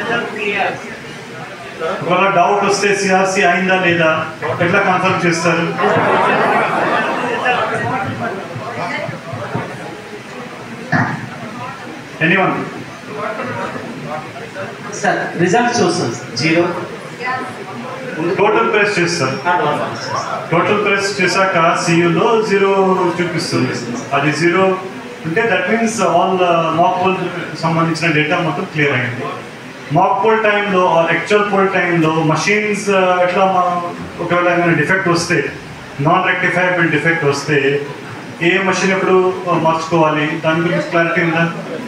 ఒకవేళ డౌట్ వస్తే సిఆర్సి అయిందా లేదా ఎట్లా కన్ఫర్మ్ చేస్తారు ఎనీవన్ సార్ రిజల్ట్ చూస్తాం సార్ జీరో టోటల్ ప్రెస్ చేస్తారు టోటల్ ప్రెస్ చేశాక సియులో జీరో చూపిస్తుంది అది జీరో అంటే that means all mock poll సంబంధించిన డేటా మొత్తం క్లియర్ అయింది మాక్ పోల్ టైంలో ఆర్ యాక్చువల్ పోల్ టైంలో మషీన్స్ ఎట్లా మనం ఒకవేళ ఏమైనా డిఫెక్ట్ వస్తే నాన్ రెక్టిఫైబుల్ డిఫెక్ట్ వస్తే ఏ మషిన్ ఎప్పుడు మార్చుకోవాలి దాని గురించి క్లారిటీ ఉందా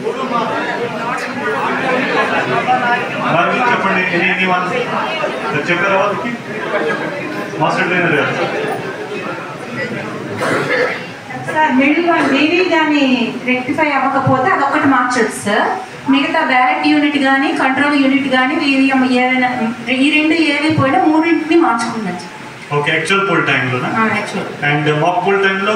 దాని గురించి చెప్పండి ఎనీ ఎనీ వన్ చెప్పారా వాళ్ళకి మాస్టర్ ట్రైనర్ గారు సార్ మిడిల్ వన్ మీది దాన్ని రెక్టిఫై అవ్వకపోతే అదొకటి మార్చొచ్చు సార్ మిగతా బ్యాలెట్ యూనిట్ కానీ కంట్రోల్ యూనిట్ కానీ వీరియం ఏదైనా ఈ రెండు ఏవి పోయినా మూడింటిని మార్చుకుందాం సార్ ఓకే యాక్చువల్ పోల్ టైంలోనా యాక్చువల్ అండ్ మాక్ పోల్ టైంలో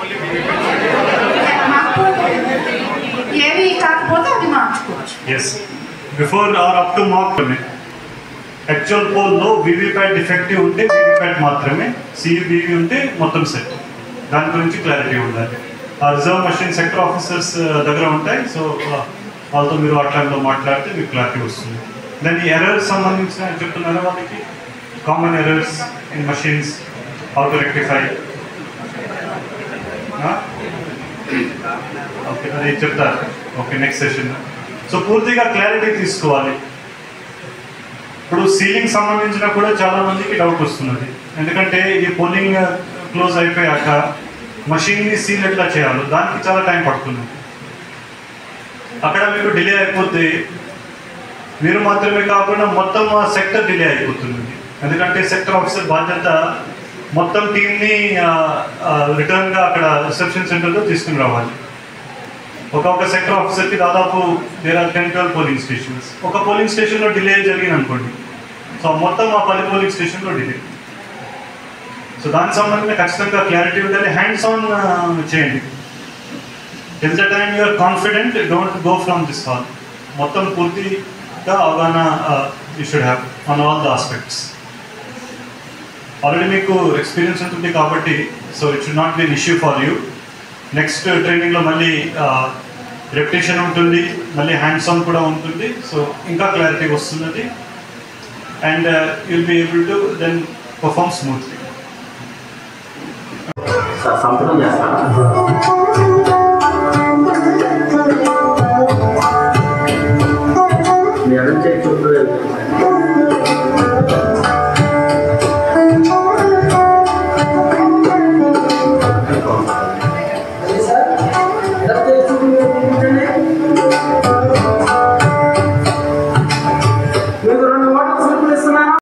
మాకు ఏవి కాకపోతే అవి మార్చుకోవచ్చు yes before or up to mock actual పోల్లో వీవీప్యాట్ డిఫెక్టివ్ ఉంటే వీవీప్యాట్ మాత్రమే సిఈబీవీ ఉంటే మొత్తం సెట్ దాని గురించి క్లారిటీ ఉండాలి ఆ రిజర్వ్ మషిన్ సెక్టర్ ఆఫీసర్స్ దగ్గర ఉంటాయి సో వాళ్ళతో మీరు ఆ టైంలో మాట్లాడితే మీకు క్లారిటీ వస్తుంది దాని ఎర్రర్స్ సంబంధించిన చెప్తున్నారా వాళ్ళకి common errors in machines how to rectify okay అది చెప్తారు ఓకే నెక్స్ట్ సెషన్ సో పూర్తిగా క్లారిటీ తీసుకోవాలి ఇప్పుడు సీలింగ్ సంబంధించిన కూడా చాలా మందికి డౌట్ వస్తున్నది ఎందుకంటే ఈ పోలింగ్ క్లోజ్ అయిపోయాక మషిన్ని సీల్ ఎట్లా చేయాలో దానికి చాలా టైం పడుతుంది అక్కడ మీకు డిలే అయిపోతే మీరు మాత్రమే కాకుండా మొత్తం ఆ సెక్టర్ డిలే అయిపోతుంది ఎందుకంటే సెక్టర్ ఆఫీసర్ బాధ్యత మొత్తం టీంని రిటర్న్గా అక్కడ రిసెప్షన్ సెంటర్లో తీసుకుని రావాలి ఒక్కొక్క సెక్టర్ ఆఫీసర్కి దాదాపు there are ten twelve polling stations ఒక పోలింగ్ స్టేషన్లో డిలే జరిగింది అనుకోండి సో మొత్తం ఆ పది పోలింగ్ స్టేషన్లో డిలే సో దానికి సంబంధించిన ఖచ్చితంగా క్లారిటీ ఉండాలి హ్యాండ్స్ ఆన్ చేయండి at the time you are confident don't go from this hall మొత్తం పూర్తిగా అవగాహన you should have on all the aspects already మీకు ఎక్స్పీరియన్స్ ఉంటుంది కాబట్టి so it should not be issue for you next ట్రైనింగ్లో మళ్ళీ రెప్యుటేషన్ ఉంటుంది మళ్ళీ హ్యాండ్స్ ఆన్ కూడా ఉంటుంది సో ఇంకా క్లారిటీ వస్తున్నది and you'll be able to then perform smoothly సంతకం చేస్తాను